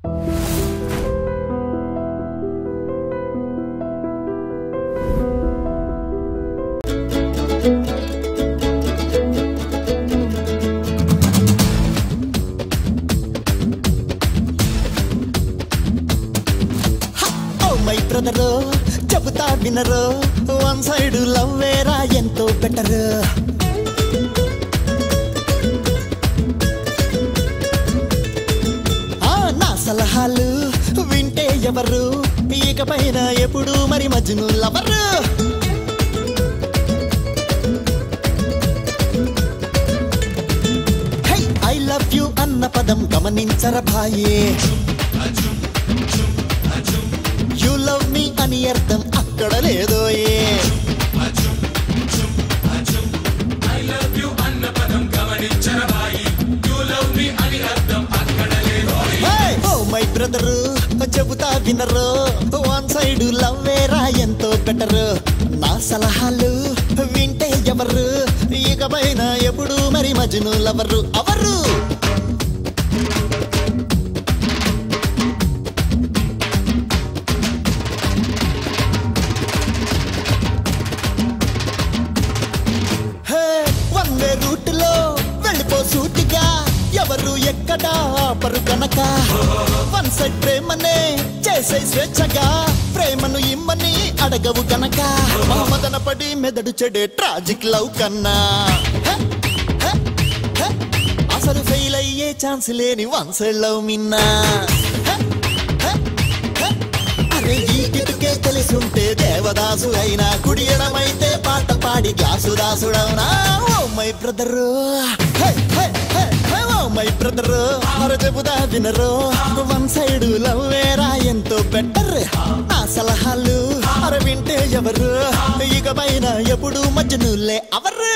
oh my brother చెబుతా వినరు one side love వేరా ఎంతో బెటర్ ఆ నా సలహాలు వింటే ఎవరు ఇకపైన ఎప్పుడు మరి Majnu lover hi I love you అన్న పదం గమనించర భాయే యు లవ్ మీ అని అర్థం అక్కడ లేదోయే ఓ మై బ్రదరు చెబుతా వినరు వన్ సైడ్ లవ్ వేరా ఎంతో బెటర్ నా సలహాలు వింటే ఎవరు ఇకపైన ఎప్పుడు మరి మజ్ను లవరు అవరు హే వన్ వే రూట్ లో వెళ్ళిపో సూటిగా ఎవరు ఎక్కడ ఆపరు కనుక వన్ సైడ్ ప్రేమనే చేసే స్వేచ్ఛగా ప్రేమను ఇమ్మని అడగవు గనక మహమ్మదన పడి మెదడు చెడే ట్రాజిక్ లవ్ కన్నా హే, హే, హే, అసలు ఫెయిల్ అయ్యే ఛాన్స్ లేని వన్ సైడ్ లవ్ మిన్నా హే, హే, హే, అరే ఈ కిటుకే తెలిసుంటే దేవదాసు అయినా కుడియడమైతే పాట పాడి గ్లాసు దాసుడవునా oh my brother oh my brother మరి చెబుదా వినరు వన్ సైడ్ లవ్ వేరా ఎంతో బెటర్ నా సలహాలు అర వింటే ఎవరు ఇక పైన ఎప్పుడు మధ్యనులే అవరు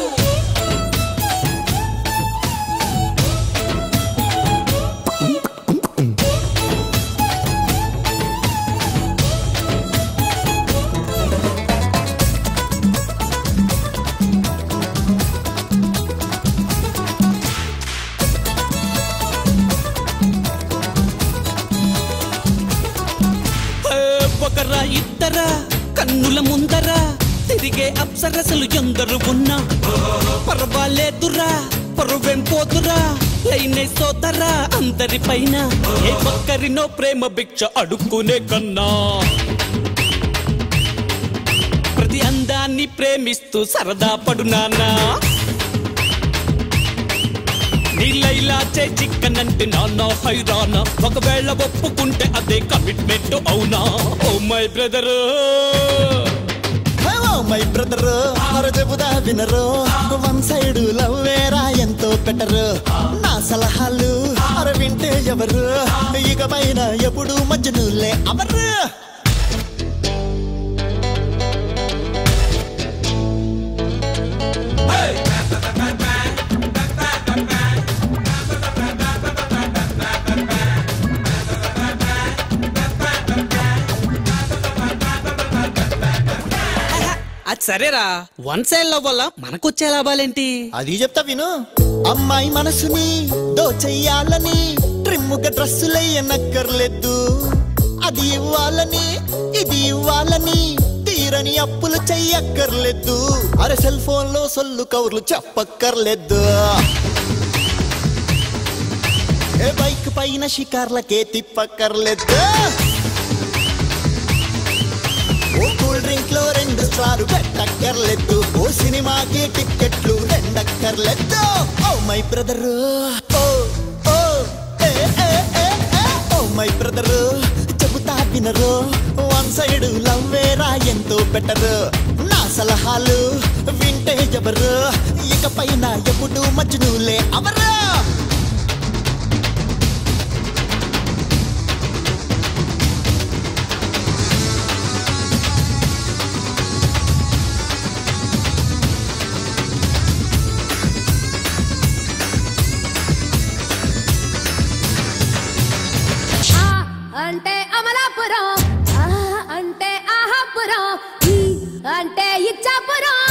ఏ, ఒకరా ఇద్దరా కన్నుల ముందరా తిరిగే అప్సరసలు ఎందరు ఉన్నా పర్వాలేదురా పరువేం పోతురా లైనే సోదరా అందరి పైన ఏ ఒక్కరినో ప్రేమ భిక్ష అడుక్కునే కన్నా ప్రతి అందాన్ని ప్రేమిస్తూ సరదా పడునానా నీళ్ళైలా చే చిక్కనంటే నాన్న హైరానా ఒకవేళ ఒప్పుకుంటే అదే కమిట్మెంట్ అవునా oh my brother oh my brother మరి చెబుదా వినరు వన్ సైడ్ లవ్ వేరా ఎంతో బెటర్ నా సలహాలు అర వింటే ఎవరు ఇక పైన ఎప్పుడు మధ్యనులే అవరు అది సరేరా వన్ సైడ్ లవ్ వల్ల మనకొచ్చే లాభాలేంటి అది చెప్తా విను అమ్మాయి మనసుని దోచెయ్యాలని ట్రిమ్ముగా డ్రెస్సులయ్యనక్కర్లేదు అది ఇవ్వాలని ఇది ఇవ్వాలని తీరని అప్పులు చెయ్యక్కర్లేదు అరే సెల్ ఫోన్ లో సొల్లు కవర్లు చెప్పక్కర్లేదు ఏ బైక్ పైన షికార్లకే తిప్పక్కర్లేదు ఓ కూల్ డ్రింక్ లో రెండు స్టార్ పెట్టక్కర్లేదు ఓ సినిమాకి టిక్కెట్లు రెండక్కర్లేదు oh my brother oh oh ఏ ఏ ఏ ఏ ఓ మై బ్రదర్ చెబుతా వినరు వన్ సైడ్ లవ్ వేరా ఎంతో బెటర్ నా సలహాలు వింటే ఎవరు ఇకపైన ఎప్పుడు మజ్నులే అవరు ఆ అంటే అమలాపురం ఆ అంటే ఆహాపురం ఈ అంటే ఇచ్చాపురం